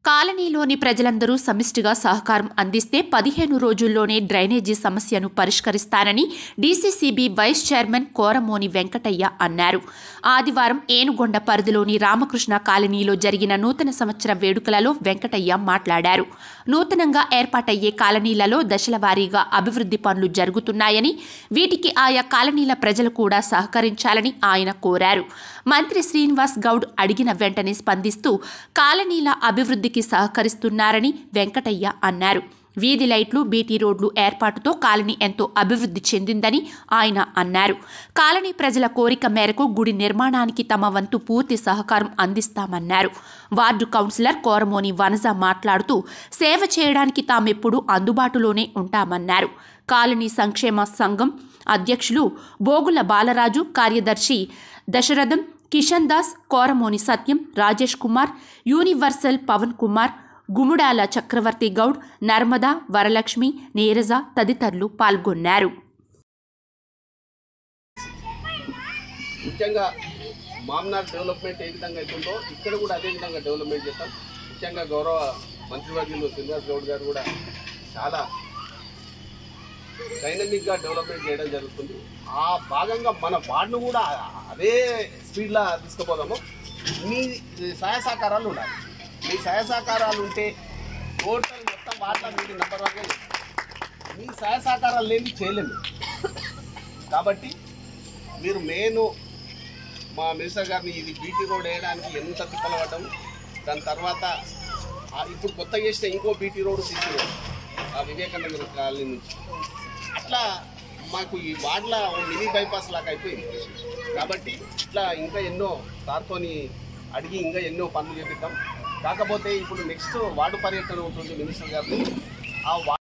కాలనీలోని ప్రజలందరూ సమిష్టిగా సహకారం అందిస్తే పదిహేను రోజుల్లోనే డ్రైనేజీ సమస్యను పరిష్కరిస్తానని DCCB vice chairman Koramoni Venkataiah అన్నారు ఆదివారం ఏనుగొండ పరిధిలోని రామకృష్ణ కాలనీలో జరిగిన నూతన సంవత్సర వేడుకలలో వెంకటయ్య మాట్లాడారు నూతనంగా ఏర్పాటయ్యే కాలనీలలో దశల వారీగా అభివృద్ధి పనులు జరుగుతున్నాయని వీటికి ఆయా కాలనీల ప్రజలు కూడా సహకరించాలని ఆయన కోరారు మంత్రి శ్రీనివాస్ గౌడ్ అడిగిన వెంటనే స్పందిస్తూ కాలనీల అభివృద్ధికి సహకరిస్తున్నారని వెంకటయ్య అన్నారు వీధి లైట్లు బీటీ రోడ్లు ఏర్పాటుతో కాలనీ ఎంతో అభివృద్ధి చెందిందని ఆయన అన్నారు కాలనీ ప్రజల కోరిక మేరకు గుడి నిర్మాణానికి తమ వంతు పూర్తి సహకారం అందిస్తామన్నారు వార్డు కౌన్సిలర్ కోరమోని వనజ మాట్లాడుతూ సేవ చేయడానికి తామెప్పుడు అందుబాటులోనే ఉంటామన్నారు కాలనీ సంక్షేమ సంఘం అధ్యక్షులు బోగుల బాలరాజు కార్యదర్శి దశరథం కిషన్ దాస్ కోరమోని సత్యం రాజేష్ కుమార్ యూనివర్సల్ పవన్ కుమార్ గుముడాల చక్రవర్తి గౌడ్ నర్మదా వరలక్ష్మి నీరజ తదితరులు పాల్గొన్నారు ముఖ్యంగా మామ్నార్ డెవలప్మెంట్ ఏ విధంగా అవుతుందో ఇక్కడ కూడా అదే విధంగా డెవలప్మెంట్ చేస్తాం ముఖ్యంగా గౌరవ మంత్రివర్యులు శ్రీనివాస్ గౌడ్ గారు కూడా చాలా డైనమిక్గా డెవలప్మెంట్ చేయడం జరుగుతుంది ఆ భాగంగా మన వార్డును కూడా అదే స్పీడ్లో తీసుకుపోదాము మీ సహాయ సహకారాలు ఉండాలి మీ సహాయ సహకారాలు ఉంటే టోటల్ మొత్తం వార్డులో మీరు నెంబర్ వన్ మీ సహాయ సహకారాలు లేని చేయలేము కాబట్టి మీరు మెయిన్ మా మినిస్టర్ గారిని ఇది బీటీ రోడ్ వేయడానికి ఎంత తిప్పలు పడ్డాము దాని తర్వాత ఆ ఇప్పుడు కొత్తగా చేసిన ఇంకో బీటీ రోడ్ సిసి రోడ్ ఆ వివేకానంద కాలనీ నుంచి అట్లా మాకు ఈ వార్డుల మినీ బైపాస్ లాగా అయిపోయింది కాబట్టి ఇట్లా ఇంకా ఎన్నో సార్తోని అడిగి ఇంకా ఎన్నో పనులు చేపిద్దాం కాకపోతే ఇప్పుడు నెక్స్ట్ వార్డు పర్యటన ఉంటుంది మినిస్టర్ గారిని ఆ వా-